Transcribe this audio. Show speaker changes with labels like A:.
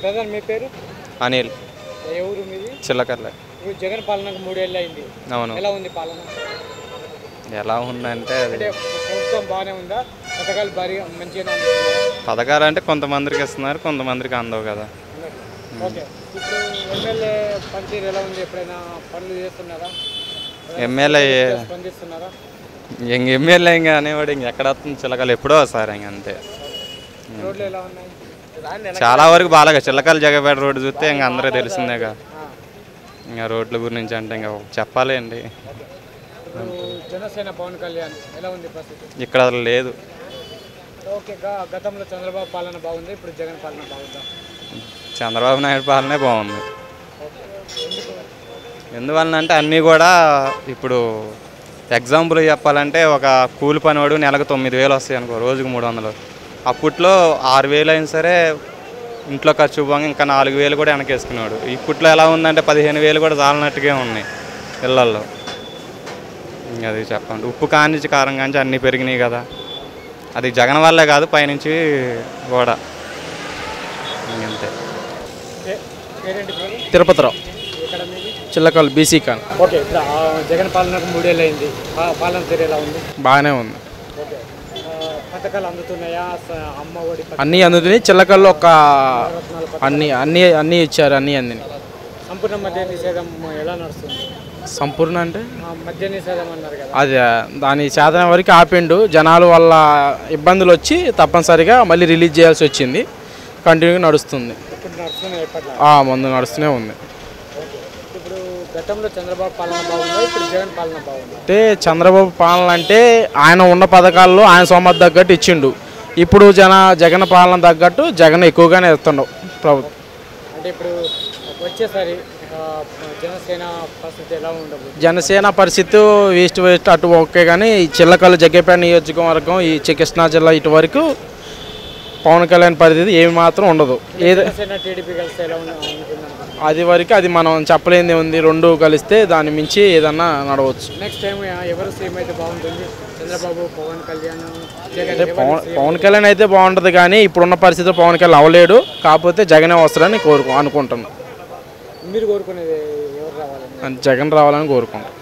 A: Brother మీ పేరు
B: అనిల్
A: ఏ ఊరు మీది
B: చిల్లకర్ల
A: ఇప్పుడు జగన్ పాలనకు మూడేళ్ళు అయింది
B: అవును
A: ఎలా ఉంది పాలన
B: ఎలా ఉందంటే అది
A: అంటే ప్రభుత్వం బాగానే ఉందా పథకాలు భారీ మంచిగానే అందుతున్నాయా?
B: పథకాలు అంటే కొంతమందికి ఇస్తున్నారు కొంతమందికి అందవు కదా
A: ఓకే ఇప్పుడు ఎమ్మెల్యే పనితీరు ఎలా ఉంది ఎప్పుడైనా పనులు చేస్తున్నారా
B: ఎమ్మెల్యే
A: స్పందిస్తున్నారా
B: ఇంక ఎమ్మెల్యే ఇంకా అనేవాడు ఇంక ఎక్కడ వస్తుంది చిల్లకలు ఎప్పుడో వస్తారు ఇంక అంతే
A: రోడ్లు ఎలా ఉన్నాయి
B: చాలా వరకు బాగా చిల్లకలు జగపేట రోడ్డు చూస్తే ఇంక అందరూ తెలిసిందేగా
A: ఆ.
B: ఇంకా రోడ్ల గురించి అంటే ఇంకా చెప్పాలి అండి
A: ఇప్పుడు జనసేన పవన్ కళ్యాణ్ ఎలా ఉంది పరిస్థితి
B: ఇక్కడ అసలు లేదు
A: ఓకే గా- గతంలో చంద్రబాబు పాలన బాగుంది ఇప్పుడు జగన్ పాలన బాగుందా
B: చంద్రబాబు నాయుడు పాలనే బాగుంది
A: ఓకే ఎందుకు
B: ఎందువలన అంటే అన్నీ కూడా ఇప్పుడు ఎగ్జాంపుల్ చెప్పాలంటే ఒక కూలి పనివాడు నెలకు తొమ్మిది వేలు వస్తాయి అనుకో రోజుకు మూడు వందలు అప్పట్లో ఆరు వేలు అయినా సరే ఇంట్లో ఖర్చు పోగా ఇంకా నాలుగు వేలు కూడా వెనకేసుకున్నాడు ఇప్పట్లో ఎలా ఉందంటే పదిహేను వేలు కూడా చాలనట్టుగా ఉన్నాయి ఇళ్ళల్లో ఇంకా అది చెప్పండి ఉప్పు కానించి కారం కానించి అన్నీ పెరిగినాయి కదా అది జగన్ వల్లే కాదు పైనుంచి కూడా ఇంకంతే
A: పే- పేరేంటి బ్రదర్
C: తిరుపతిరావు
A: ఎక్కడ మీది
C: చిల్లకల్ బీసీ ఖాన్
A: ఓకే ఇప్పుడు ఆ జగన్ పాలనకు మూడేళ్ళు అయింది పా- పాలన తీరు ఎలా ఉంది
C: బాగానే ఉంది
A: ఓకే ఆ, పథకాలు అందుతున్నాయా స- అమ్మ ఒడి పథకం,
C: అన్నీ అందుతున్నాయి చిల్లకల్లో ఒక
A: రత్నాల పథకం,
C: అన్ని అన్ని అన్నీ ఇచ్చారు అన్నీ అందిని
A: సంపూర్ణ మద్య నిషేధం ఎలా నడుస్తుంది
C: సంపూర్ణ అంటే
A: ఆ, మద్య నిషేధం అన్నారు కదా
C: అది దాని శాతం వరకు ఆపిండు జనాల వల్ల ఇబ్బందులు వచ్చి తప్పనిసరిగా మళ్ళీ రిలీజ్ చేయాల్సి వచ్చింది కంటిన్యూగా నడుస్తుంది
A: ఇప్పుడు నడుస్తున్నాయి ఎప్పట్లో
C: ఆ ముందు నడుస్తూనే ఉంది
A: ఓకే ఇప్పుడు గతంలో చంద్రబాబు పాలన బాగుందా ఇప్పుడు జగన్ పాలన బాగుందా
C: అంటే చంద్రబాబు పాలన అంటే ఆయన ఉన్న పథకాల్లో ఆయన సోమత తగ్గట్టు ఇచ్చిండు ఇప్పుడు జన జగన్ పాలన తగ్గట్టు జగన్ ఎక్కువగానే ఇస్తుండవు ప్రభుత్వం
A: అంటే ఇప్పుడు వచ్చేసరి ఆ, జనసేన పరిస్థితి ఎలా ఉండదు
C: జనసేన పరిస్థితి ఈస్ట్ వెస్ట్ అటు ఓకే కానీ ఈ చిల్లకల్లు జగ్గేపేట నియోజకవర్గం ఈ చి- కృష్ణా జిల్లా ఇటు వరకు పవన్ కళ్యాణ్ పరిస్థితి ఏమి మాత్రం ఉండదు ఏది
A: జనసేన టీడీపీ కలిసి ఎలా ఉన్న- ఉంటుందనుకుంటున్నారు
C: అది వరకు అది మనం చెప్పలేనిది ఉంది రెండు కలిస్తే దాని మించి ఏదన్నా నడవచ్చు
A: నెక్స్ట్ టైం ఎవరు సీఎం అయితే బాగుంటుంది చంద్రబాబు పవన్ కళ్యాణ్ జగన్
C: అంటే
A: ఎవరు
C: పవన్
A: సీఎం?
C: పవన్ కళ్యాణ్ అయితే బాగుంటుంది కానీ ఇప్పుడున్న పరిస్థితిలో పవన్ కళ్యాణ్ అవ్వలేడు కాకపోతే జగనే వస్తారని కోరుకు అనుకుంటున్నాను
A: మీరు కోరుకునేది ఎవరు రావాలని
C: జగన్ రావాలని కోరుకుంటాను